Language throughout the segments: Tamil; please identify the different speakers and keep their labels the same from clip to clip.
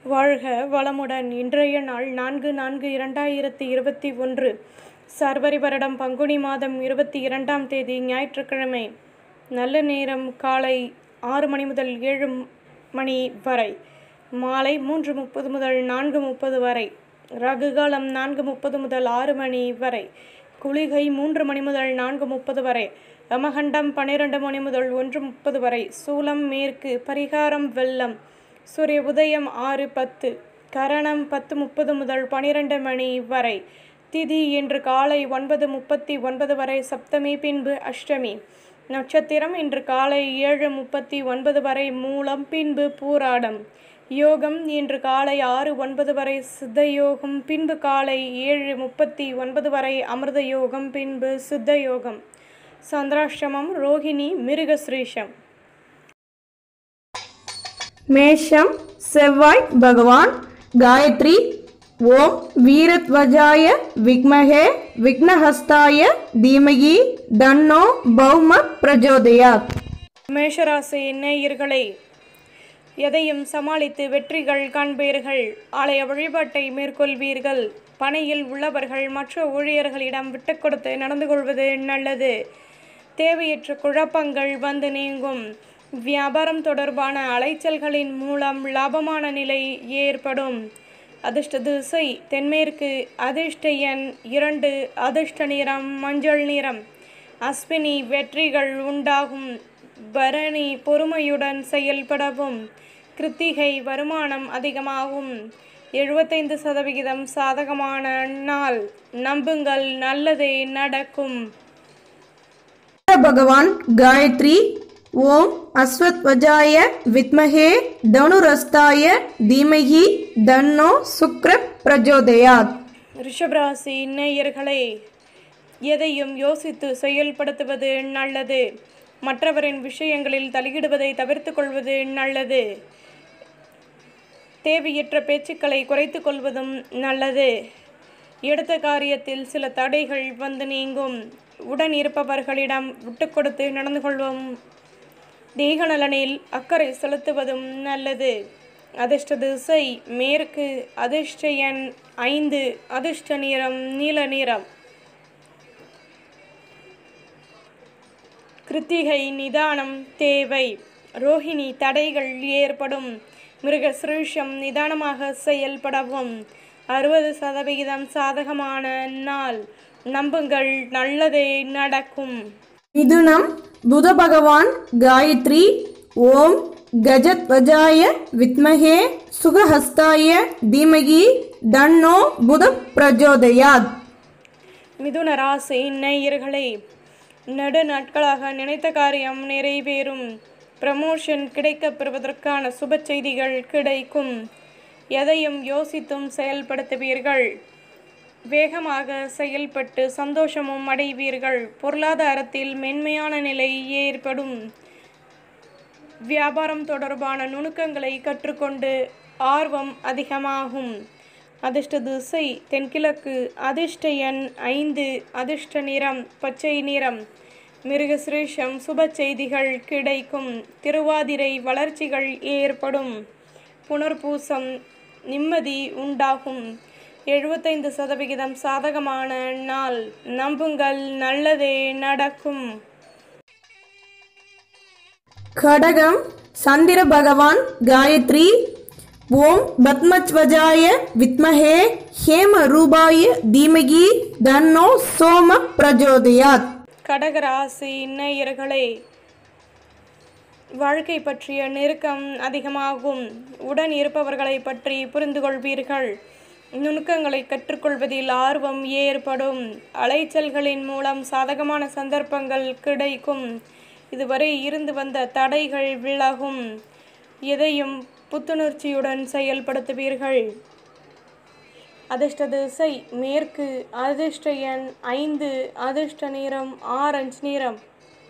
Speaker 1: வாழ்க வளமுடன் இன்றைய நாள் நான்கு நான்கு இரண்டாயிரத்தி இருபத்தி ஒன்று சர்வரி வருடம் பங்குனி மாதம் இருபத்தி இரண்டாம் தேதி ஞாயிற்றுக்கிழமை நல்ல நேரம் காலை ஆறு மணி முதல் ஏழு மணி வரை மாலை மூன்று முப்பது முதல் நான்கு முப்பது வரை ரகு காலம் நான்கு முப்பது முதல் ஆறு மணி வரை குளிகை மூன்று மணி முதல் நான்கு முப்பது வரை யமகண்டம் பன்னிரண்டு மணி முதல் ஒன்று முப்பது வரை சூலம் மேற்கு பரிகாரம் வெள்ளம் சூரிய உதயம் ஆறு பத்து கரணம் பத்து முப்பது முதல் பனிரெண்டு மணி வரை திதி இன்று காலை ஒன்பது முப்பத்தி ஒன்பது வரை சப்தமி பின்பு அஷ்டமி நட்சத்திரம் இன்று காலை ஏழு முப்பத்தி ஒன்பது வரை மூலம் பின்பு பூராடம் யோகம் இன்று காலை ஆறு ஒன்பது வரை சித்த யோகம் பின்பு காலை ஏழு முப்பத்தி ஒன்பது வரை அமிர்த யோகம் பின்பு சித்த யோகம் சந்திராஷ்டமம் ரோஹிணி மிருகஸ்ரீஷம்
Speaker 2: மேஷம் செவ்வாய் பகவான் காயத்ரி ஓம் வீரத்வஜாய விக்மகே விக்னஹஸ்தாய தீமகி தன்னோ பௌம பிரஜோதயாத்
Speaker 1: மேஷராசி நேயர்களே எதையும் சமாளித்து வெற்றிகள் காண்பீர்கள் ஆலய வழிபாட்டை மேற்கொள்வீர்கள் பணியில் உள்ளவர்கள் மற்ற ஊழியர்களிடம் விட்டுக் கொடுத்து நடந்து கொள்வது நல்லது தேவையற்ற குழப்பங்கள் வந்து நீங்கும் வியாபாரம் தொடர்பான அலைச்சல்களின் மூலம் லாபமான நிலை ஏற்படும் அதிர்ஷ்ட திசை தென்மேற்கு அதிர்ஷ்ட எண் இரண்டு அதிர்ஷ்ட நிறம் மஞ்சள் நிறம் அஸ்வினி வெற்றிகள் உண்டாகும் பரணி பொறுமையுடன் செயல்படவும் கிருத்திகை வருமானம் அதிகமாகும் எழுபத்தைந்து சதவிகிதம் சாதகமான நாள் நம்புங்கள் நல்லதே நடக்கும்
Speaker 2: பகவான் காயத்ரி ஓம் அஸ்வத்வஜாய வித்மகே தனுரஸ்தாய தீமகி தன்னோ சுக்ர பிரஜோதயாத்
Speaker 1: ரிஷபராசி நேயர்களே எதையும் யோசித்து செயல்படுத்துவது நல்லது மற்றவரின் விஷயங்களில் தலையிடுவதை தவிர்த்து கொள்வது நல்லது தேவையற்ற பேச்சுக்களை குறைத்து கொள்வதும் நல்லது எடுத்த காரியத்தில் சில தடைகள் வந்து நீங்கும் உடன் இருப்பவர்களிடம் விட்டு கொடுத்து நடந்து கொள்வோம் தேக நலனில் அக்கறை செலுத்துவதும் நல்லது அதிர்ஷ்ட திசை மேற்கு அதிர்ஷ்ட எண் ஐந்து அதிர்ஷ்ட நிறம் நீல நிறம் கிருத்திகை நிதானம் தேவை ரோஹிணி தடைகள் ஏற்படும் மிருகசிருஷம் நிதானமாக செயல்படவும் அறுபது சதவிகிதம் சாதகமான நாள் நம்புங்கள் நல்லதே நடக்கும்
Speaker 2: மிதுனம் புத பகவான் காயத்ரி ஓம் கஜத்வஜாய வித்மகே சுகஹஸ்தாய தீமகி தன்னோ புத பிரஜோதயாத்
Speaker 1: மிதுன ராசி நேயர்களே நடு நாட்களாக நினைத்த காரியம் நிறைவேறும் ப்ரமோஷன் கிடைக்கப் பெறுவதற்கான சுப செய்திகள் கிடைக்கும் எதையும் யோசித்தும் செயல்படுத்துவீர்கள் வேகமாக செயல்பட்டு சந்தோஷமும் அடைவீர்கள் பொருளாதாரத்தில் மென்மையான நிலை ஏற்படும் வியாபாரம் தொடர்பான நுணுக்கங்களை கற்றுக்கொண்டு ஆர்வம் அதிகமாகும் அதிர்ஷ்ட திசை தென்கிழக்கு அதிர்ஷ்ட எண் ஐந்து அதிர்ஷ்ட நிறம் பச்சை நிறம் மிருகசிரேஷம் சுப செய்திகள் கிடைக்கும் திருவாதிரை வளர்ச்சிகள் ஏற்படும் புனர்பூசம் நிம்மதி உண்டாகும் எழுபத்தைந்து சதவிகிதம் சாதகமான நாள் நம்புங்கள் நல்லதே நடக்கும்
Speaker 2: கடகம் சந்திர பகவான் காயத்ரி ஓம் பத்மத்வஜாய வித்மஹே ஹேம ரூபாய தீமகி தன்னோ சோம பிரஜோதயாத்
Speaker 1: கடகராசி நேயர்களே வாழ்க்கை பற்றிய நெருக்கம் அதிகமாகும் உடன் இருப்பவர்களை பற்றி புரிந்து கொள்வீர்கள் நுணுக்கங்களை கற்றுக்கொள்வதில் ஆர்வம் ஏற்படும் அலைச்சல்களின் மூலம் சாதகமான சந்தர்ப்பங்கள் கிடைக்கும் இதுவரை இருந்து வந்த தடைகள் விலகும் எதையும் புத்துணர்ச்சியுடன் செயல்படுத்துவீர்கள் அதிர்ஷ்ட திசை மேற்கு அதிர்ஷ்ட எண் ஐந்து அதிர்ஷ்ட நிறம் ஆரஞ்சு நிறம்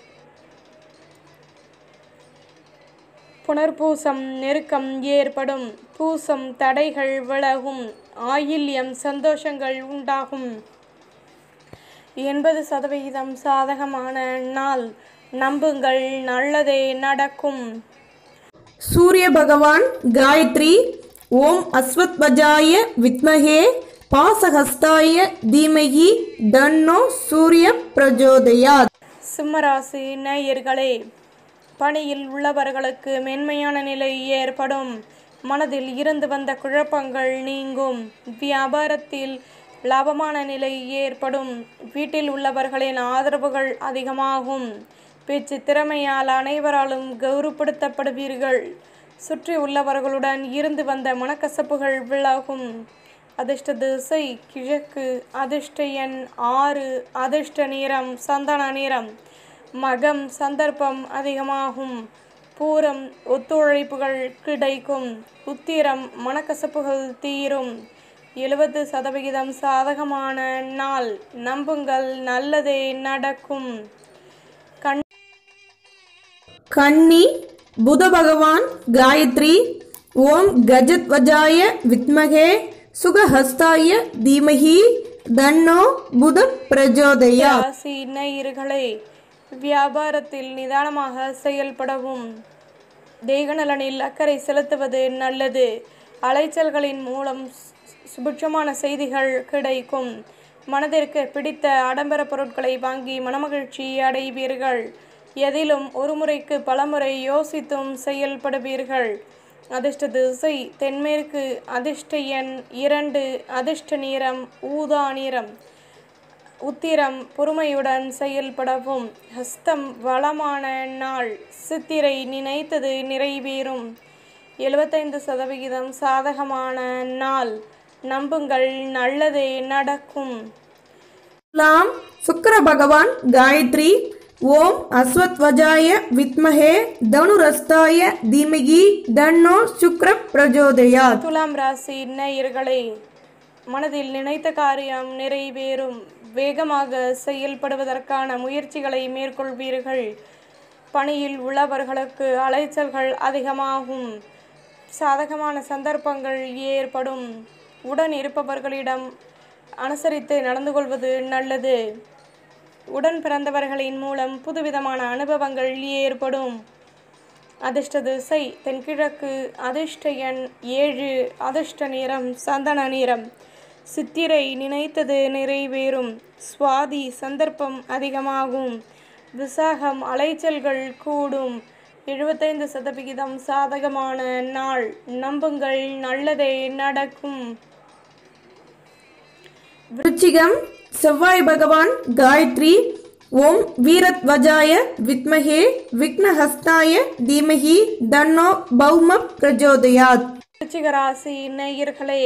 Speaker 1: புனர்பூசம் நெருக்கம் ஏற்படும் பூசம் தடைகள் விலகும் ஆயில்யம் சந்தோஷங்கள் உண்டாகும் எண்பது சதவிகிதம் சாதகமான நாள் நம்புங்கள் நல்லதே நடக்கும்
Speaker 2: சூரிய பகவான் காயத்ரி ஓம் அஸ்வத்வஜாய வித்மஹே பாசஹஸ்தாய தீமகி தன்னோ சூரிய பிரஜோதயாத்
Speaker 1: சிம்மராசி நேயர்களே பணியில் உள்ளவர்களுக்கு மென்மையான நிலை ஏற்படும் மனதில் இருந்து வந்த குழப்பங்கள் நீங்கும் வியாபாரத்தில் லாபமான நிலை ஏற்படும் வீட்டில் உள்ளவர்களின் ஆதரவுகள் அதிகமாகும் பேச்சு திறமையால் அனைவராலும் கௌரவப்படுத்தப்படுவீர்கள் சுற்றி உள்ளவர்களுடன் இருந்து வந்த மனக்கசப்புகள் விலகும் அதிர்ஷ்ட திசை கிழக்கு அதிர்ஷ்ட எண் ஆறு அதிர்ஷ்ட நிறம் சந்தன நிறம் மகம் சந்தர்ப்பம் அதிகமாகும் பூரம் ஒத்துழைப்புகள் கிடைக்கும் உத்திரம் மனக்கசப்புகள் தீரும் எழுபது சதவிகிதம் சாதகமான நாள் நம்புங்கள் நல்லதே நடக்கும் கண்
Speaker 2: கன்னி புத பகவான் காயத்ரி ஓம் கஜத்வஜாய வித்மகே சுகஹஸ்தாய தீமகி தன்னோ புத பிரஜோதயா
Speaker 1: ராசி நேயர்களே வியாபாரத்தில் நிதானமாக செயல்படவும் தேகநலனில் அக்கறை செலுத்துவது நல்லது அலைச்சல்களின் மூலம் சு- சுபிட்சமான செய்திகள் கிடைக்கும் மனதிற்கு பிடித்த ஆடம்பர பொருட்களை வாங்கி மனமகிழ்ச்சி அடைவீர்கள் எதிலும் ஒரு முறைக்கு பலமுறை யோசித்தும் செயல்படுவீர்கள் அதிர்ஷ்ட திசை தென்மேற்கு அதிர்ஷ்ட எண் இரண்டு அதிர்ஷ்ட நிறம் ஊதா நிறம் உத்திரம் பொறுமையுடன் செயல்படவும் ஹஸ்தம் வளமான நாள் சித்திரை நினைத்தது நிறைவேறும் எழுபத்தைந்து சதவிகிதம் சாதகமான நாள் நம்புங்கள் நல்லதே நடக்கும்
Speaker 2: லாம் சுக்கர பகவான் காயத்ரி ஓம் அஸ்வத்வஜாய வித்மஹே தனுரஸ்தாய தீமகி தன்னோ சுக்ர பிரஜோதயாத்
Speaker 1: துலாம் ராசி நேயர்களே மனதில் நினைத்த காரியம் நிறைவேறும் வேகமாக செயல்படுவதற்கான முயற்சிகளை மேற்கொள்வீர்கள் பணியில் உள்ளவர்களுக்கு அலைச்சல்கள் அதிகமாகும் சாதகமான சந்தர்ப்பங்கள் ஏற்படும் உடன் இருப்பவர்களிடம் அனுசரித்து நடந்து கொள்வது நல்லது உடன் பிறந்தவர்களின் மூலம் புதுவிதமான அனுபவங்கள் ஏற்படும் அதிர்ஷ்ட திசை தென்கிழக்கு அதிர்ஷ்ட எண் ஏழு அதிர்ஷ்ட நிறம் சந்தன நிறம் சித்திரை நினைத்தது நிறைவேறும் சுவாதி சந்தர்ப்பம் அதிகமாகும் விசாகம் அலைச்சல்கள் கூடும் எழுபத்தைந்து சதவிகிதம் சாதகமான நாள் நம்புங்கள் நல்லதே நடக்கும்
Speaker 2: விருச்சிகம் செவ்வாய் பகவான் காயத்ரி ஓம் வீரத்வஜாய வித்மஹே விக்னஹஸ்தாய தீமஹி தன்னோ பௌம பிரஜோதயாத்
Speaker 1: விருச்சிக ராசி நேயர்களே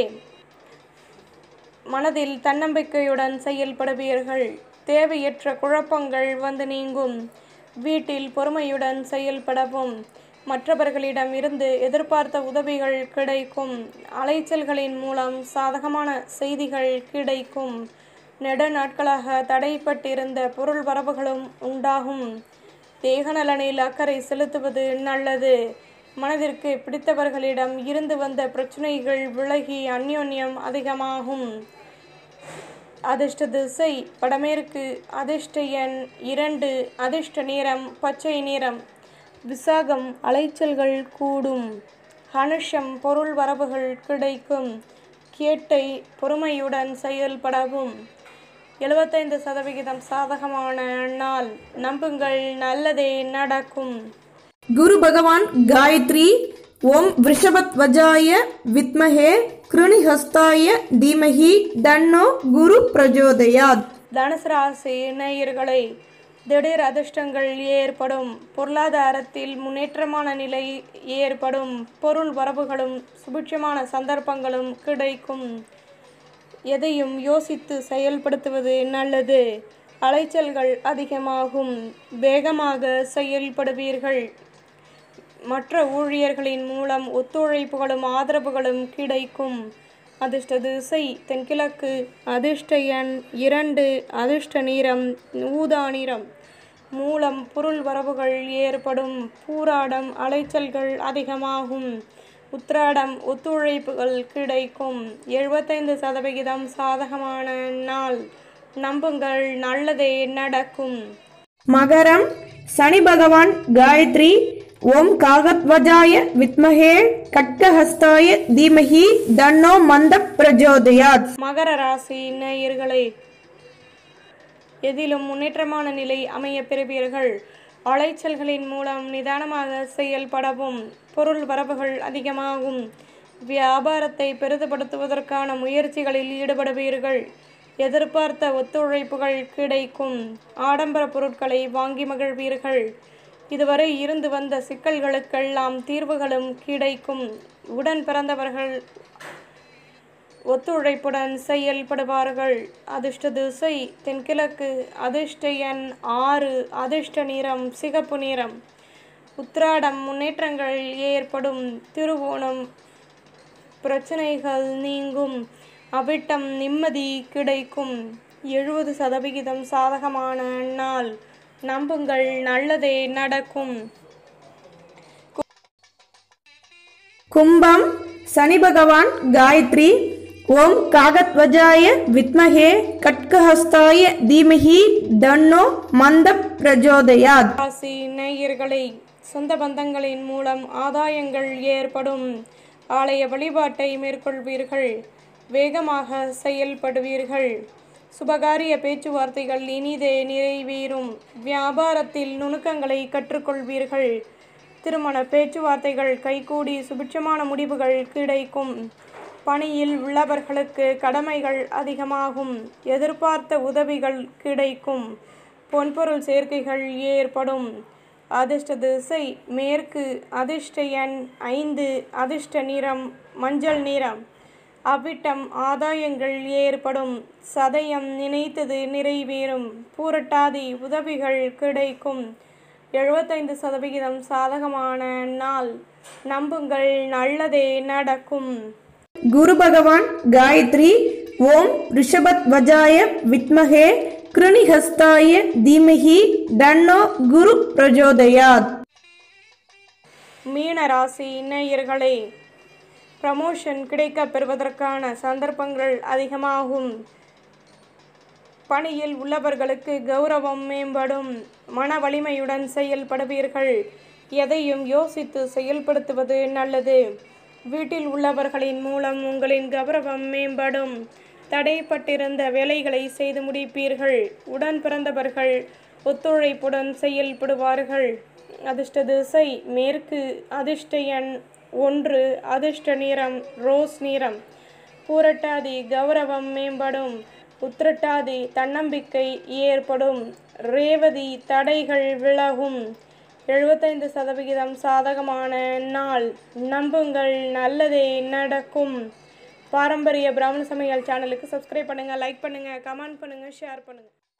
Speaker 1: மனதில் தன்னம்பிக்கையுடன் செயல்படுவீர்கள் தேவையற்ற குழப்பங்கள் வந்து நீங்கும் வீட்டில் பொறுமையுடன் செயல்படவும் மற்றவர்களிடம் இருந்து எதிர்பார்த்த உதவிகள் கிடைக்கும் அலைச்சல்களின் மூலம் சாதகமான செய்திகள் கிடைக்கும் நெடு நாட்களாக தடைப்பட்டிருந்த பொருள் வரவுகளும் உண்டாகும் தேகநலனில் அக்கறை செலுத்துவது நல்லது மனதிற்கு பிடித்தவர்களிடம் இருந்து வந்த பிரச்சனைகள் விலகி அந்யோன்யம் அதிகமாகும் அதிர்ஷ்ட திசை வடமேற்கு அதிர்ஷ்ட எண் இரண்டு அதிர்ஷ்ட நிறம் பச்சை நிறம் விசாகம் அலைச்சல்கள் கூடும் ஹனுஷம் பொருள் வரவுகள் கிடைக்கும் கேட்டை பொறுமையுடன் செயல்படவும் எழுபத்தைந்து சதவிகிதம் சாதகமான நாள் நம்புங்கள் நல்லதே நடக்கும்
Speaker 2: குரு பகவான் காயத்ரி ஓம் விஷபத்வஜாய வித்மஹே கிருணிஹஸ்தாய தீமஹி தன்னோ குரு பிரஜோதயாத்
Speaker 1: தனுசு ராசி நேயர்களே திடீர் அதிர்ஷ்டங்கள் ஏற்படும் பொருளாதாரத்தில் முன்னேற்றமான நிலை ஏற்படும் பொருள் வரவுகளும் சுபிட்சமான சந்தர்ப்பங்களும் கிடைக்கும் எதையும் யோசித்து செயல்படுத்துவது நல்லது அலைச்சல்கள் அதிகமாகும் வேகமாக செயல்படுவீர்கள் மற்ற ஊழியர்களின் மூலம் ஒத்துழைப்புகளும் ஆதரவுகளும் கிடைக்கும் அதிர்ஷ்ட திசை தென்கிழக்கு அதிர்ஷ்ட எண் இரண்டு அதிர்ஷ்ட நிறம் ஊதா நிறம் மூலம் பொருள் வரவுகள் ஏற்படும் பூராடம் அலைச்சல்கள் அதிகமாகும் உத்திராடம் ஒத்துழைப்புகள் கிடைக்கும் எழுபத்தைந்து சதவிகிதம் சாதகமான நாள் நம்புங்கள் நல்லதே நடக்கும்
Speaker 2: மகரம் சனி பகவான் காயத்ரி ஓம் காகத்வஜாய வித்மஹே கட்கஹஸ்தாய தீமஹி தன்னோ மந்த பிரஜோதயாத்
Speaker 1: மகர ராசி நேயர்களே எதிலும் முன்னேற்றமான நிலை அமைய பெறுவீர்கள் அலைச்சல்களின் மூலம் நிதானமாக செயல்படவும் பொருள் வரவுகள் அதிகமாகும் வியாபாரத்தை பெரிதுபடுத்துவதற்கான முயற்சிகளில் ஈடுபடுவீர்கள் எதிர்பார்த்த ஒத்துழைப்புகள் கிடைக்கும் ஆடம்பர பொருட்களை வாங்கி மகிழ்வீர்கள் இதுவரை இருந்து வந்த சிக்கல்களுக்கெல்லாம் தீர்வுகளும் கிடைக்கும் உடன் பிறந்தவர்கள் ஒத்துழைப்புடன் செயல்படுவார்கள் அதிர்ஷ்ட திசை தென்கிழக்கு அதிர்ஷ்ட எண் ஆறு அதிர்ஷ்ட நிறம் சிகப்பு நிறம் உத்திராடம் முன்னேற்றங்கள் ஏற்படும் திருவோணம் பிரச்சனைகள் நீங்கும் அவிட்டம் நிம்மதி கிடைக்கும் எழுபது சதவிகிதம் சாதகமான நாள் நம்புங்கள் நல்லதே நடக்கும்
Speaker 2: கும்பம் சனி பகவான் காயத்ரி ஓம் காகத்வஜாய வித்மஹே கட்கஹஸ்தாய தீமஹி தன்னோ மந்த பிரஜோதயாத்
Speaker 1: ராசி நேயர்களை சொந்த பந்தங்களின் மூலம் ஆதாயங்கள் ஏற்படும் ஆலய வழிபாட்டை மேற்கொள்வீர்கள் வேகமாக செயல்படுவீர்கள் சுபகாரிய பேச்சுவார்த்தைகள் இனிதே நிறைவேறும் வியாபாரத்தில் நுணுக்கங்களை கற்றுக்கொள்வீர்கள் திருமண பேச்சுவார்த்தைகள் கைகூடி சுபிட்சமான முடிவுகள் கிடைக்கும் பணியில் உள்ளவர்களுக்கு கடமைகள் அதிகமாகும் எதிர்பார்த்த உதவிகள் கிடைக்கும் பொன்பொருள் சேர்க்கைகள் ஏற்படும் அதிர்ஷ்ட திசை மேற்கு அதிர்ஷ்ட எண் ஐந்து அதிர்ஷ்ட நிறம் மஞ்சள் நிறம் அவ்விட்டம் ஆதாயங்கள் ஏற்படும் சதயம் நினைத்தது நிறைவேறும் பூரட்டாதி உதவிகள் கிடைக்கும் எழுபத்தைந்து சதவிகிதம் சாதகமான நாள் நம்புங்கள் நல்லதே நடக்கும்
Speaker 2: குரு பகவான் காயத்ரி ஓம் ரிஷபத் வஜாய வித்மஹே கிருணிஹஸ்தாய தீமஹி தன்னோ குரு பிரஜோதயாத்
Speaker 1: மீன ராசி நேயர்களே ப்ரமோஷன் கிடைக்கப் பெறுவதற்கான சந்தர்ப்பங்கள் அதிகமாகும் பணியில் உள்ளவர்களுக்கு கௌரவம் மேம்படும் மன வலிமையுடன் செயல்படுவீர்கள் எதையும் யோசித்து செயல்படுத்துவது நல்லது வீட்டில் உள்ளவர்களின் மூலம் உங்களின் கௌரவம் மேம்படும் தடைப்பட்டிருந்த வேலைகளை செய்து முடிப்பீர்கள் உடன் பிறந்தவர்கள் ஒத்துழைப்புடன் செயல்படுவார்கள் அதிர்ஷ்ட திசை மேற்கு அதிர்ஷ்ட எண் ஒன்று அதிர்ஷ்ட நிறம் ரோஸ் நிறம் பூரட்டாதி கௌரவம் மேம்படும் உத்திரட்டாதி தன்னம்பிக்கை ஏற்படும் ரேவதி தடைகள் விலகும் எழுபத்தைந்து சதவிகிதம் சாதகமான நாள் நம்புங்கள் நல்லதே நடக்கும் பாரம்பரிய பிராமண சமையல் சேனலுக்கு சப்ஸ்கிரைப் பண்ணுங்கள் லைக் பண்ணுங்கள் கமெண்ட் பண்ணுங்கள் ஷேர் பண்ணுங்கள்